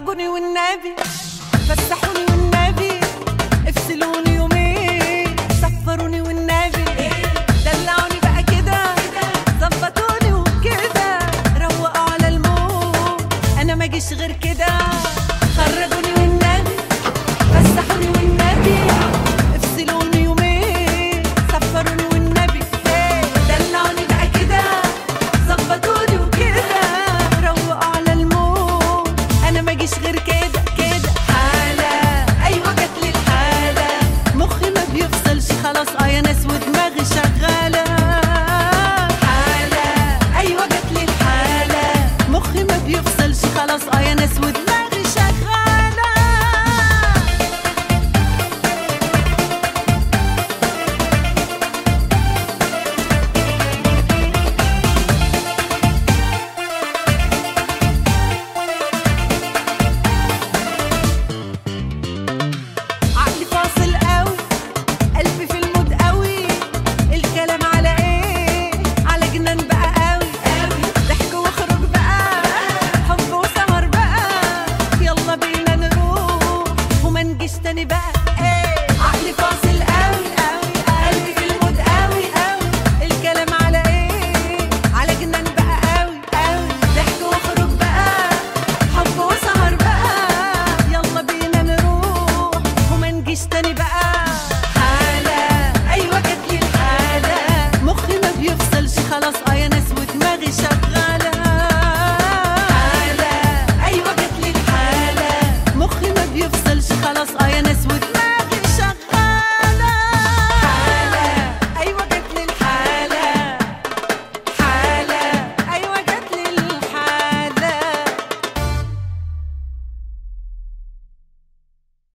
خرجوني والنبي فسحوني والنبي افصلوني يومين سفروني والنبي دلعوني بقى كده ظبطوني وكده روقوا على الموت انا ما اجيش غير كده خرجوني والنبي فسحوني والنبي افصلوني يومين سفروني والنبي دلعوني بقى كده ظبطوني وكده روقوا على الموت انا ما اجيش غير كده كده حالة ايوه جات لي الحالة مخي ما بيفصلش خلاص اه يا ناس ودماغي شغالة حالة ايوه جات لي الحالة مخي ما بيفصلش خلاص اه يا ناس ودماغي شغالة عقلي فاصل قوي قلبي في المود قوي الكلام على ايه على جنان بقى قوي قوي ضحك وخروج بقى حب وسمر بقى يلا بينا نروح وما نجيش تاني بقى ايه عقلي فاصل قوي قوي قلبي في المود قوي قوي الكلام على ايه على جنان بقى قوي قوي ضحك وخروج بقى حب وسهر بقى يلا بينا نروح وما نجيش تاني بقى حالة أيوة جات لي الحالة مخي ما بيفصلش خلاص اه يا ناس ودماغي شغالة حالة أيوة جات لي الحالة مخي ما بيفصلش خلاص اه يا ناس